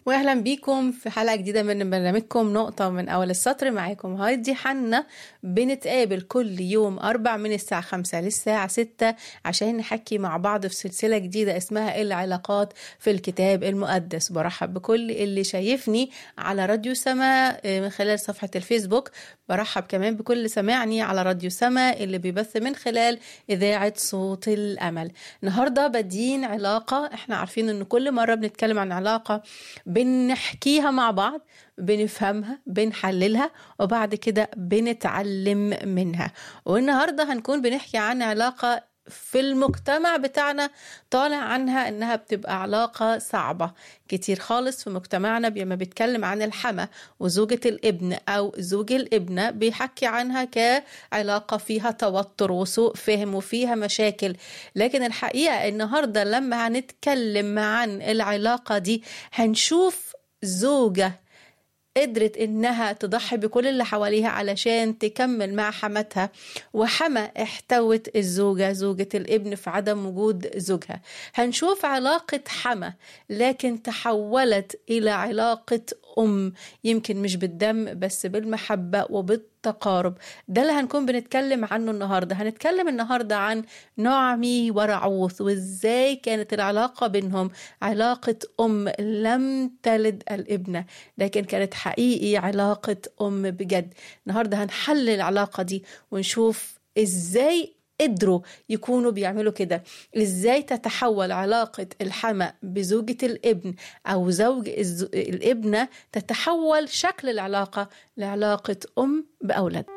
واهلا بيكم في حلقه جديده من برنامجكم نقطه من اول السطر معاكم هايدي حنا بنتقابل كل يوم اربع من الساعه خمسة للساعه ستة عشان نحكي مع بعض في سلسله جديده اسمها العلاقات في الكتاب المقدس برحب بكل اللي شايفني على راديو سما من خلال صفحه الفيسبوك برحب كمان بكل اللي سمعني على راديو سما اللي بيبث من خلال اذاعه صوت الامل النهارده بادين علاقه احنا عارفين ان كل مره بنتكلم عن علاقه بنحكيها مع بعض بنفهمها بنحللها وبعد كده بنتعلم منها والنهارده هنكون بنحكي عن علاقه في المجتمع بتاعنا طالع عنها انها بتبقى علاقه صعبه كتير خالص في مجتمعنا لما بيتكلم عن الحما وزوجة الابن او زوج الابنة بيحكي عنها كعلاقة فيها توتر وسوء فهم وفيها مشاكل لكن الحقيقة النهاردة لما هنتكلم عن العلاقة دي هنشوف زوجة قدرت انها تضحي بكل اللي حواليها علشان تكمل مع حماتها وحما احتوت الزوجة زوجة الابن في عدم وجود زوجها هنشوف علاقة حما لكن تحولت الى علاقة ام يمكن مش بالدم بس بالمحبة وبالتقارب ده اللي هنكون بنتكلم عنه النهاردة هنتكلم النهاردة عن نعمي ورعوث وازاي كانت العلاقة بينهم علاقة ام لم تلد الابنة لكن كانت حقيقي علاقة ام بجد النهاردة هنحلل العلاقة دي ونشوف ازاي قدروا يكونوا بيعملوا كده ازاي تتحول علاقة الحما بزوجة الابن او زوج الابنة تتحول شكل العلاقة لعلاقة ام باولاد